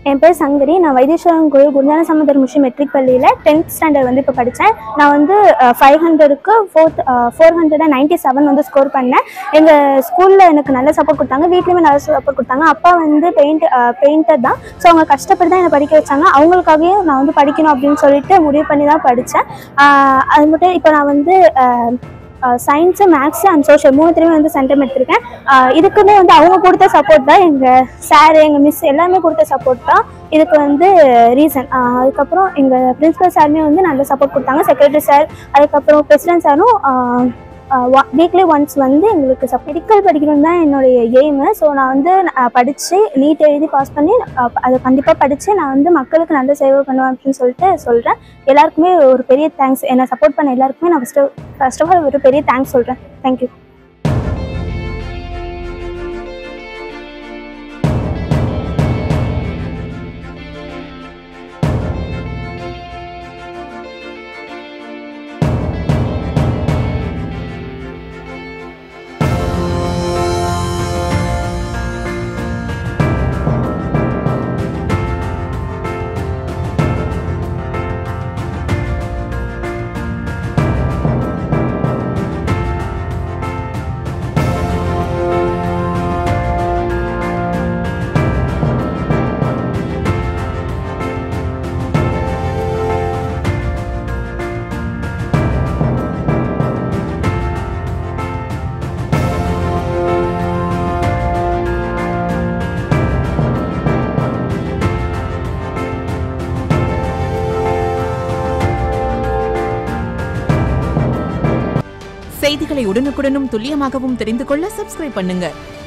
என் பேர் சங்கரி நான் வைத்தீஸ்வரன் கோயில் குருஞான சமுதர் முஷி மெட்ரிக் பள்ளியில் டென்த் ஸ்டாண்டர்ட் வந்து இப்போ படித்தேன் நான் வந்து ஃபைவ் ஹண்ட்ரடுக்கு fourth four hundred and ninety seven வந்து ஸ்கோர் பண்ணேன் எங்கள் ஸ்கூலில் எனக்கு நல்ல சப்போர்ட் கொடுத்தாங்க வீட்லேயுமே நல்ல சப்போர்ட் கொடுத்தாங்க அப்பா வந்து பெயிண்ட் பெயிண்டர் தான் ஸோ அவங்க கஷ்டப்பட்டு தான் என்னை படிக்க வச்சாங்க அவங்களுக்காகவே நான் வந்து படிக்கணும் அப்படின்னு சொல்லிட்டு முடிவு பண்ணி தான் படித்தேன் அது மட்டும் இப்போ நான் வந்து சயின்ஸு மேக்ஸு அண்ட் சோஷியல் மூணுத்துலேயுமே வந்து சென்டம் எடுத்திருக்கேன் ஆஹ் இதுக்குமே வந்து அவங்க கொடுத்த சப்போர்ட் தான் எங்கள் சார் எங்கள் மிஸ் எல்லாமே கொடுத்த சப்போர்ட் தான் இதுக்கு வந்து ரீசன் அதுக்கப்புறம் எங்கள் பிரின்சிபல் சாருமே வந்து நல்ல சப்போர்ட் கொடுத்தாங்க செக்ரட்டரி சார் அதுக்கப்புறம் பிரசிடென்ட் சாரும் வீக்லி ஒன்ஸ் வந்து எங்களுக்கு சப் மெடிக்கல் படிக்கணும் தான் என்னுடைய எய்மு ஸோ நான் வந்து படித்து நீட் எழுதி பாஸ் பண்ணி அஹ், அதை கண்டிப்பாக படித்து நான் வந்து மக்களுக்கு நல்ல சேவை பண்ணுவேன் அப்படின்னு சொல்லிட்டு சொல்கிறேன் எல்லாருக்குமே ஒரு பெரிய தேங்க்ஸ் என்னை சப்போர்ட் பண்ண எல்லாருக்குமே நான் ஃபஸ்ட்டு ஃபர்ஸ்ட் ஆஃப் ஆல் ஒரு பெரிய தேங்க்ஸ் சொல்கிறேன் தேங்க்யூ செய்திகளை உடனுக்குடனும் துல்லியமாகவும் தெரிந்து கொள்ள சப்ஸ்கிரைப் பண்ணுங்க